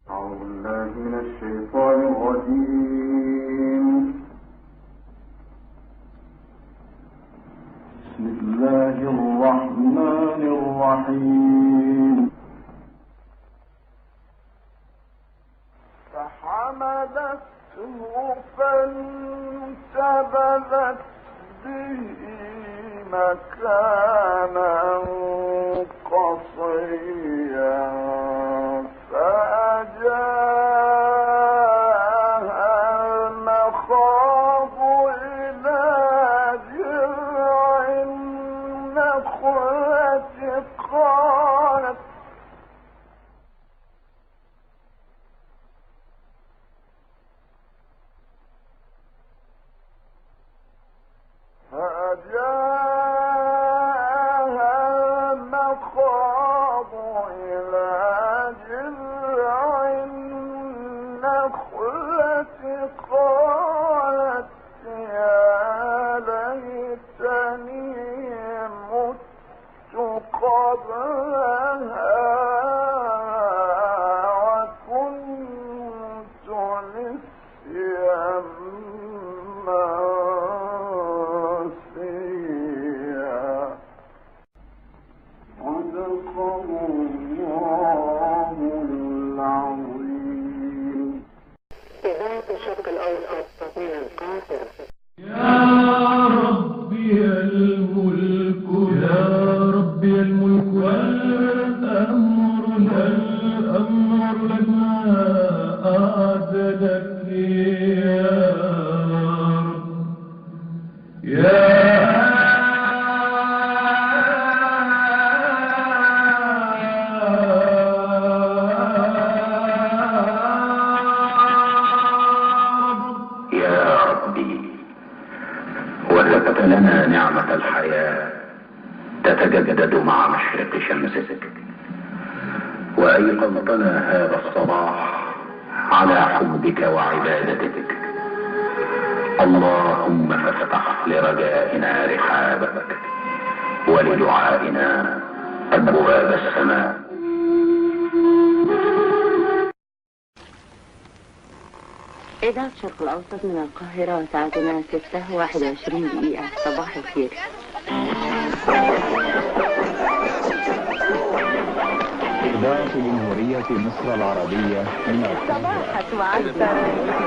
أعوذ بالله من الشيطان الرجيم بسم الله الرحمن الرحيم فحملته فانتبذت به مكانا قصيا فأجاءها المخاض إلى جذع النخلة قالت فأجاءها المخاض إلى جذع النخلة قالت يا ليتني مت قبل هذا وكنت نسيا منسيا صدق الله العظيم إذاعة الشرق الأوسط من القاهرة يا ربي الملك يا ربي الملك والأمر الأمر لنا أعدلك يا رب يا رب يا ربي وهبت لنا نعمة الحياة تتجدد مع مشرق شمسك وأيقظتنا هذا الصباح على حبك وعبادتك اللهم فافتح لرجائنا رحابك ولدعائنا أبواب السماء إذاعة الشرق الأوسط من القاهرة ساعتنا 6 21 دقيقة صباح الخير إذاعة جمهورية مصر العربية من القاهرة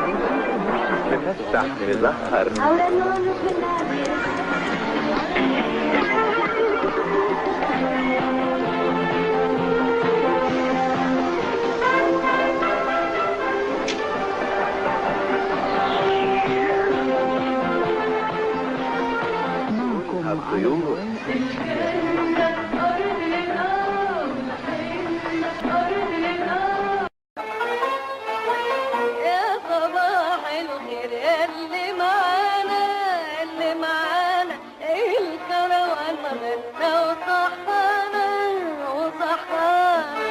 يا صباح الخير اللي معانا اللي معانا الكروان غنى وصحانا وصحانا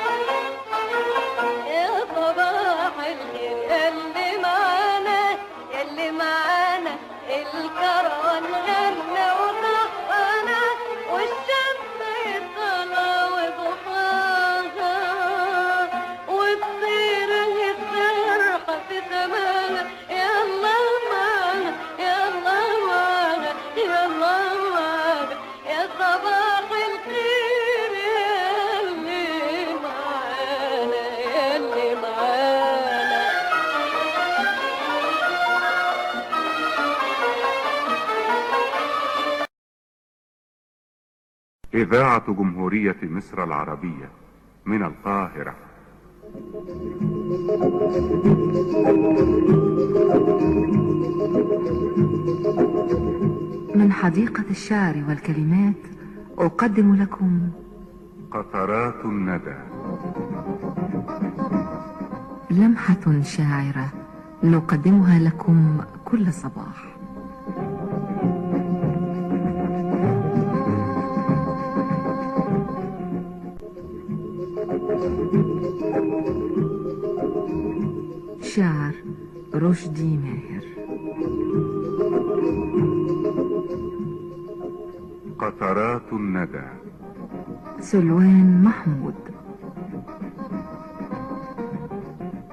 يا صباح الخير اللي معانا اللي معانا الكروان غنى وصحانا والشمس طالعة وضحاها وتصير الفرحة في سماها يلا معنا يلا معنا يلا معنا يا صباح الخير يلي معانا يلي معانا إذاعة جمهورية مصر العربية من القاهرة من حديقة الشعر والكلمات أقدم لكم قطرات الندى لمحة شاعرة نقدمها لكم كل صباح شعر رشدي ماهر قطرات الندى سلوان محمود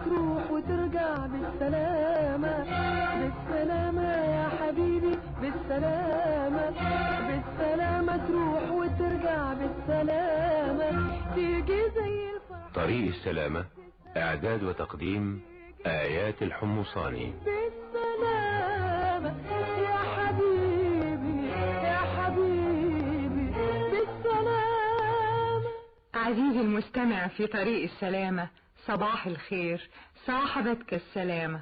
تروح وترجع بالسلامة بالسلامة يا حبيبي بالسلامة بالسلامة تروح وترجع بالسلامة تيجي زي الفرح طريق السلامة إعداد وتقديم آيات الحمصاني بالسلامة يا حبيبي يا حبيبي بالسلامة عزيزي المستمع في طريق السلامة صباح الخير صاحبتك السلامة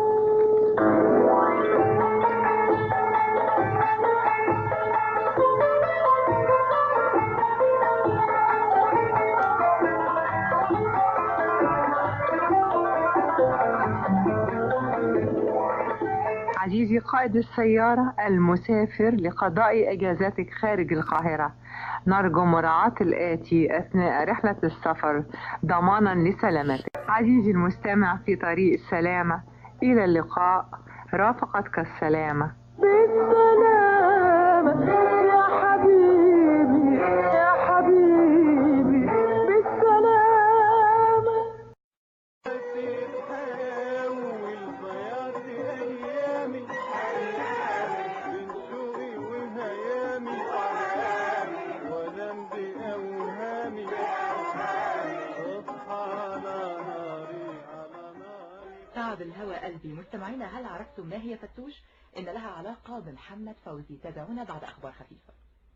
عزيزي قائد السيارة المسافر لقضاء إجازتك خارج القاهرة نرجو مراعاة الآتي أثناء رحلة السفر ضمانا لسلامتك عزيزي المستمع في طريق السلامة إلى اللقاء رافقتك السلامة بالسلامة يا حبيبي يا حبيبي بالسلامة تعب الهوى قلبي مستمعينا هل عرفتم ما هي فتوش إن لها علاقة بمحمد فوزي تابعونا بعد أخبار خفيفة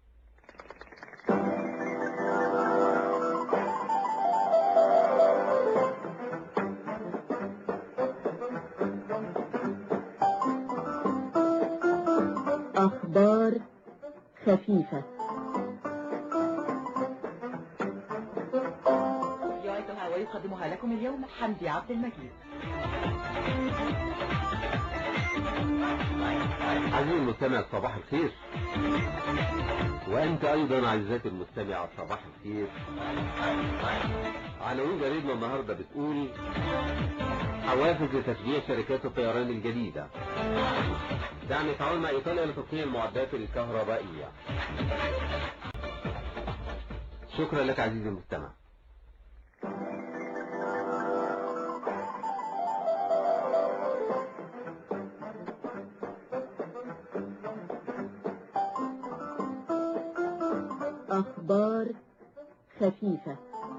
أخبار خفيفة يعدها ويقدمها لكم اليوم حمدي عبد المجيد عزيزي المستمع صباح الخير وأنت أيضا عزيزاتي المستمعة صباح الخير عناوين جريدنا النهاردة بتقول حوافز لتشجيع شركات الطيران الجديدة دعم التعاون مع إيطاليا لتصنيع المعدات الكهربائية شكرا لك عزيزي المستمع أخبار خفيفة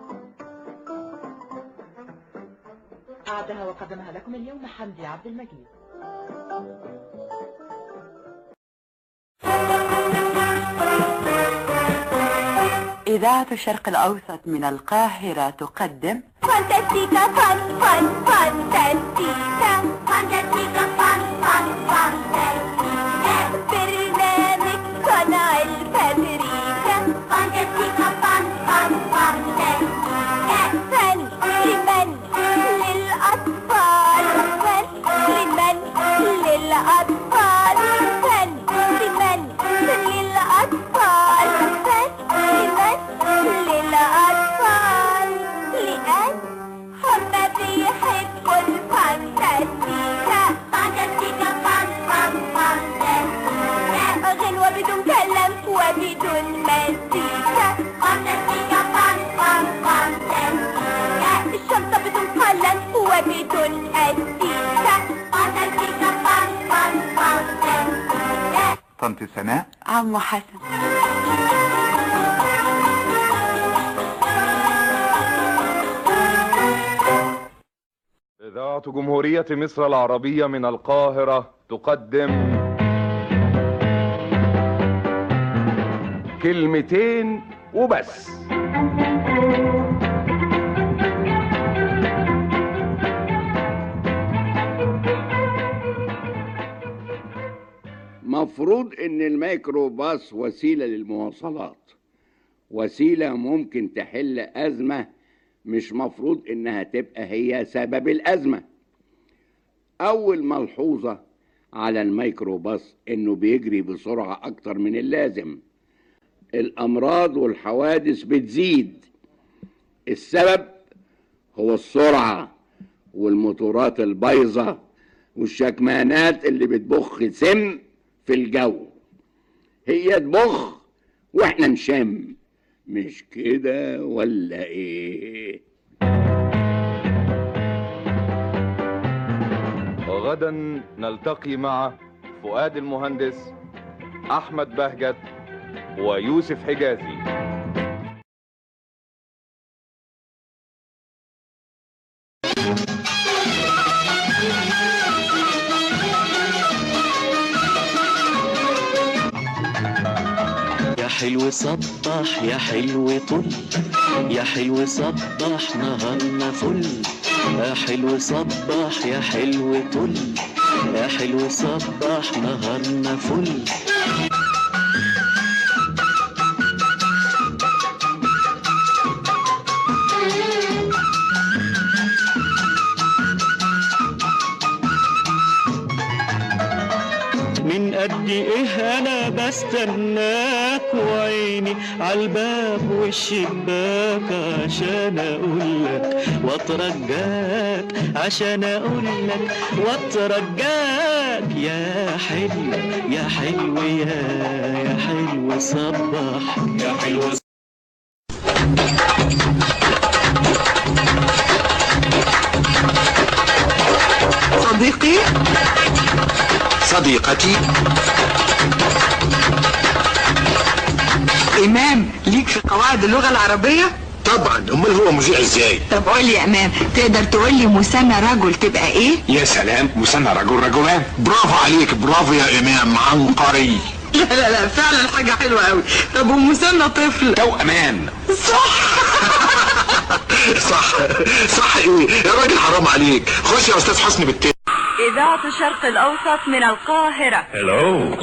أعدها وقدمها لكم اليوم حمدي عبد المجيد إذاعة الشرق الأوسط من القاهرة تقدم فانتستيكا فان فان فانتستيكا فانتستيكا فان فان فانتستيكا برنامج صنع الفابريكا فانتستيكا فان فان فانتستيكا فن لمن للأطفال فن لمن للأطفال فن لمن للأطفال فن لمن للأطفال لأن هم بيحبوا الفانتاستيكا فانتاستيكا فان فان فانتاستيكا غنوة بدون كلام وبدون مزيكا فانتاستيكا فان فان فانتاستيكا الشنطة بدون قلم وبدون أستيكا فانتاستيكا فان فان فانتاستيكا طنط سناء عمو حسن إذاعة جمهورية مصر العربية من القاهرة تقدم كلمتين وبس مفروض ان الميكروباص وسيلة للمواصلات وسيلة ممكن تحل أزمة مش مفروض انها تبقى هي سبب الأزمة أول ملحوظة على الميكروباص انه بيجري بسرعة أكتر من اللازم الأمراض والحوادث بتزيد السبب هو السرعة والموتورات البايظة والشكمانات اللي بتبخ سم في الجو هي تبخ واحنا نشم مش كده ولا ايه وغدا نلتقي مع فؤاد المهندس أحمد بهجت ويوسف حجازي يا حلو صبح يا حلو طل يا حلو صبح نهارنا فل يا حلو صبح يا حلو طل يا حلو صبح نهارنا فل من قد ايه انا بستناك وعيني عالباب والشباك عشان اقولك واترجاك عشان اقولك واترجاك يا حلو يا حلو يا يا حلو صبح يا حلو صديقي صديقتي إمام ليك في قواعد اللغة العربية؟ طبعا امال هو مذيع ازاي طب قول لي يا إمام تقدر تقول لي مثنى رجل تبقى إيه؟ يا سلام مثنى رجل رجلان برافو عليك برافو يا امام عنقري لا لا لا فعلا حاجة حلوة قوي طب ومثنى طفل؟ توأمان صح صح صح ايه يا راجل حرام عليك خش يا استاذ حسني بالتاني إذاعة الشرق الأوسط من القاهرة هلو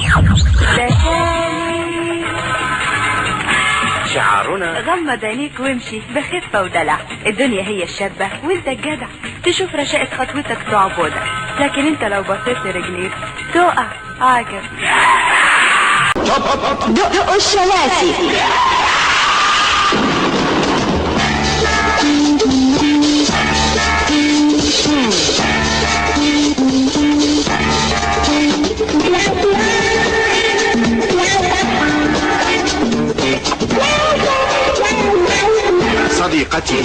شعارنا غمض عينيك وامشي بخفة ودلع الدنيا هي الشابة وانت الجدع تشوف رشاقة خطوتك تعبدك لكن انت لو بصيت لرجليك تقع عجب دق الشلاسي صديقتي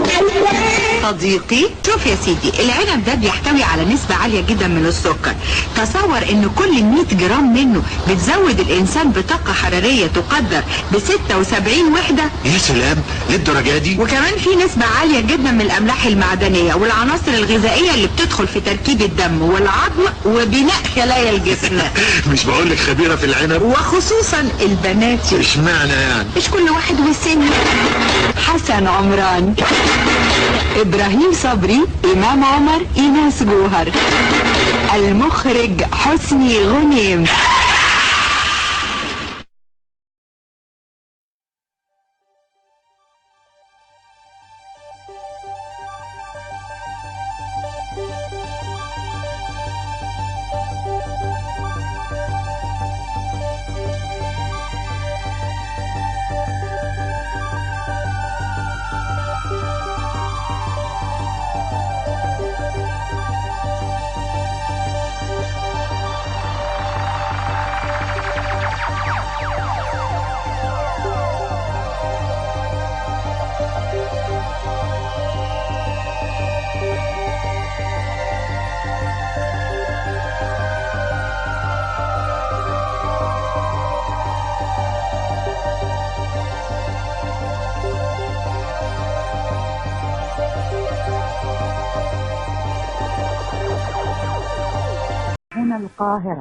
صديقي شوف يا سيدي العنب ده بيحتوي على نسبة عالية جدا من السكر تصور ان كل 100 جرام منه بتزود الانسان بطاقة حرارية تقدر ب 76 وحدة يا سلام للدرجة دي وكمان في نسبة عالية جدا من الاملاح المعدنية والعناصر الغذائية اللي بتدخل في تركيب الدم والعظم وبناء خلايا الجسم مش بقولك خبيرة في العنب وخصوصا البنات اشمعنى يعني مش كل واحد وسن حسن عمران ابراهيم صبري امام عمر ايناس جوهر المخرج حسني غنيم هنا القاهرة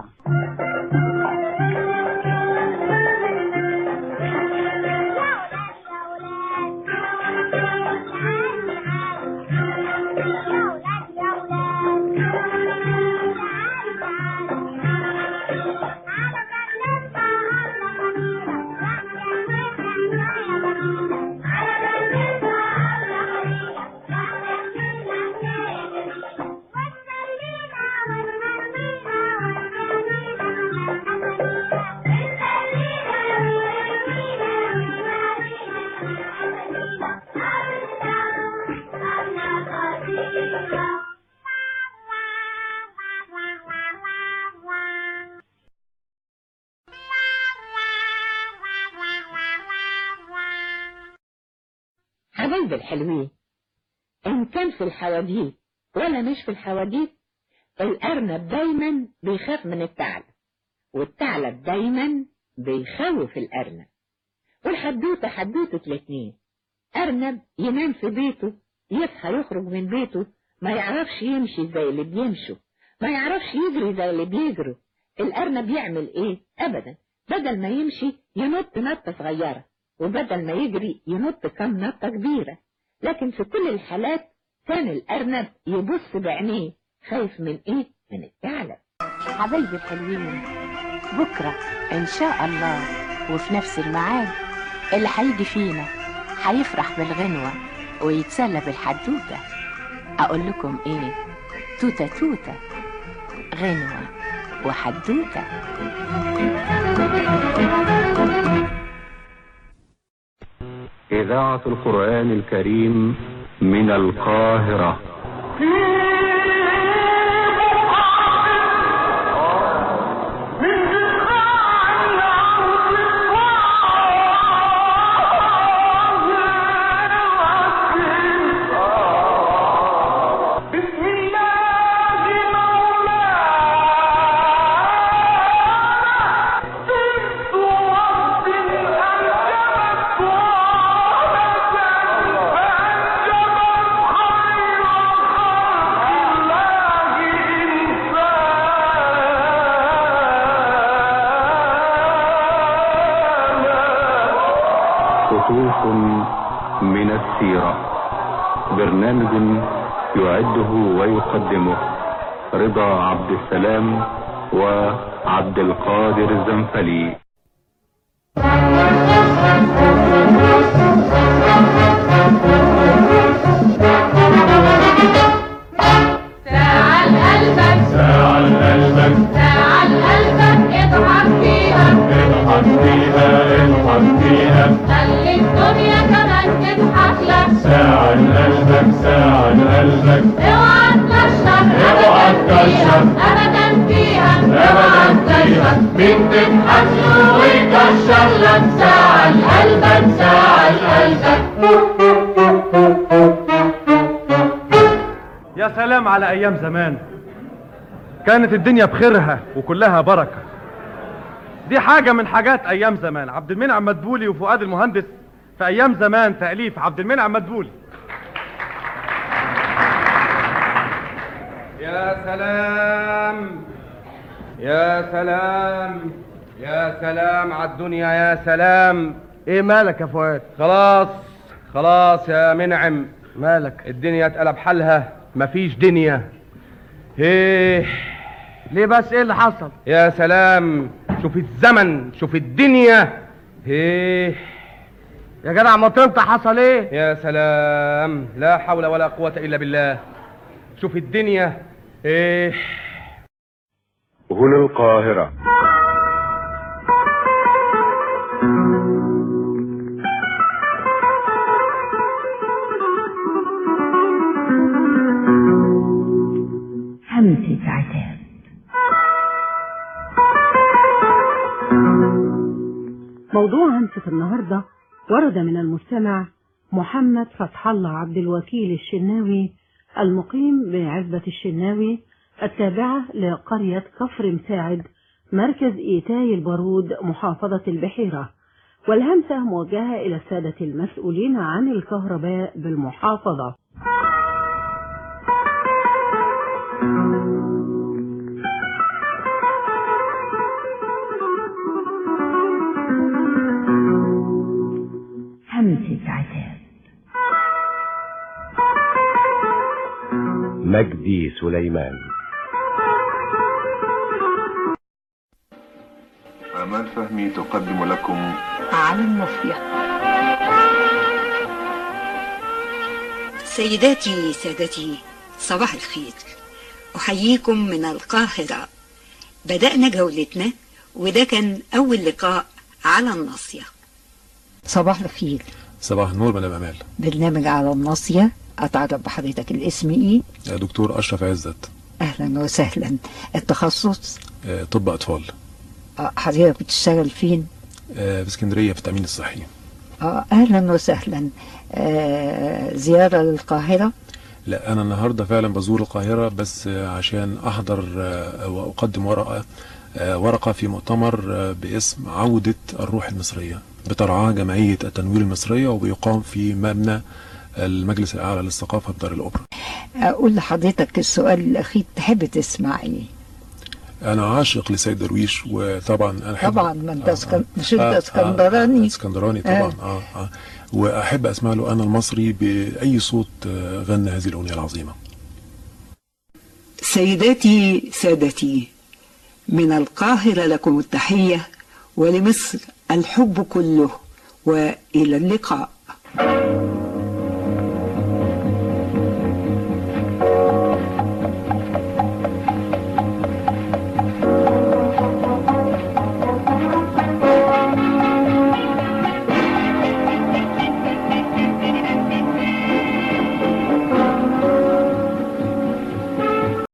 حبايب الحلوين إن كان في الحواديت ولا مش في الحواديت الأرنب دايما بيخاف من الثعلب والثعلب دايما بيخوف الأرنب والحدوتة حدوتة الاتنين أرنب ينام في بيته يصحى يخرج من بيته ما يعرفش يمشي زي اللي بيمشوا ما يعرفش يجري زي اللي بيجروا الأرنب يعمل إيه؟ أبدا بدل ما يمشي ينط نطة صغيرة وبدل ما يجري ينط كم نطة كبيرة لكن في كل الحالات كان الأرنب يبص بعينيه خايف من إيه؟ من الثعلب حبايبي الحلوين بكرة إن شاء الله وفي نفس الميعاد اللي هيجي فينا هيفرح بالغنوة ويتسلى بالحدوتة أقول لكم إيه توتة توتة غنوة وحدوتة إذاعة القرآن الكريم من القاهرة خطوط من السيرة برنامج يعده ويقدمه رضا عبد السلام وعبد القادر الزنفلي ساعة لقلبك ساعة لقلبك ساعة لقلبك اضحك فيها اضحك فيها اضحك فيها خلي الدنيا كمان تضحك لك ساعة لقلبك ساعة لقلبك اوعى تكشر اوعى ابدا فيها تكشر. ابدا فيها ابدا فيها مين تضحك له ويكشر لك ساعة لقلبك ساعة لقلبك يا سلام على ايام زمان كانت الدنيا بخيرها وكلها بركه دي حاجه من حاجات ايام زمان عبد المنعم مدبولي وفؤاد المهندس في ايام زمان تاليف عبد المنعم مدبولي يا سلام يا سلام يا سلام على الدنيا يا سلام ايه مالك يا فؤاد خلاص خلاص يا منعم مالك الدنيا اتقلب حالها مفيش دنيا ايه ليه بس ايه اللي حصل يا سلام شوف الزمن شوف الدنيا ايه يا جدع ما انت حصل ايه يا سلام لا حول ولا قوة الا بالله شوف الدنيا ايه هنا القاهرة همسة عتاب موضوع همسة النهاردة ورد من المستمع محمد فتح الله عبد الوكيل الشناوي المقيم بعزبة الشناوي التابعة لقرية كفر مساعد مركز إيتاي البارود محافظة البحيرة والهمسة موجهة إلى السادة المسؤولين عن الكهرباء بالمحافظة همسة عتاب مجدي سليمان آمال فهمي تقدم لكم على النصية سيداتي سادتي صباح الخير أحييكم من القاهرة بدأنا جولتنا وده كان أول لقاء على الناصية صباح الخير صباح النور مدام امال برنامج على الناصية أتعرف بحضرتك الاسم إيه يا دكتور اشرف عزت أهلا وسهلا التخصص آه، طب اطفال آه، حضرتك بتشتغل فين آه، في اسكندريه في التامين الصحي آه، أهلا وسهلا آه، زيارة للقاهرة لا انا النهارده فعلا بزور القاهره بس آه، عشان احضر آه، واقدم ورقه آه، ورقه في مؤتمر آه، باسم عوده الروح المصريه بترعاه جمعيه التنوير المصريه وبيقام في مبنى المجلس الاعلى للثقافه بدار الاوبرا أقول لحضرتك السؤال الأخير تحب تسمع إيه؟ انا عاشق لسيد درويش وطبعا انا أحب طبعا ما أنت اسكن... مش أنت اسكندراني آه اسكندراني طبعا آه. آه. واحب اسمع له انا المصري باي صوت آه، غنى هذه الاغنيه العظيمه سيداتي سادتي من القاهرة لكم التحية ولمصر الحب كله وإلى اللقاء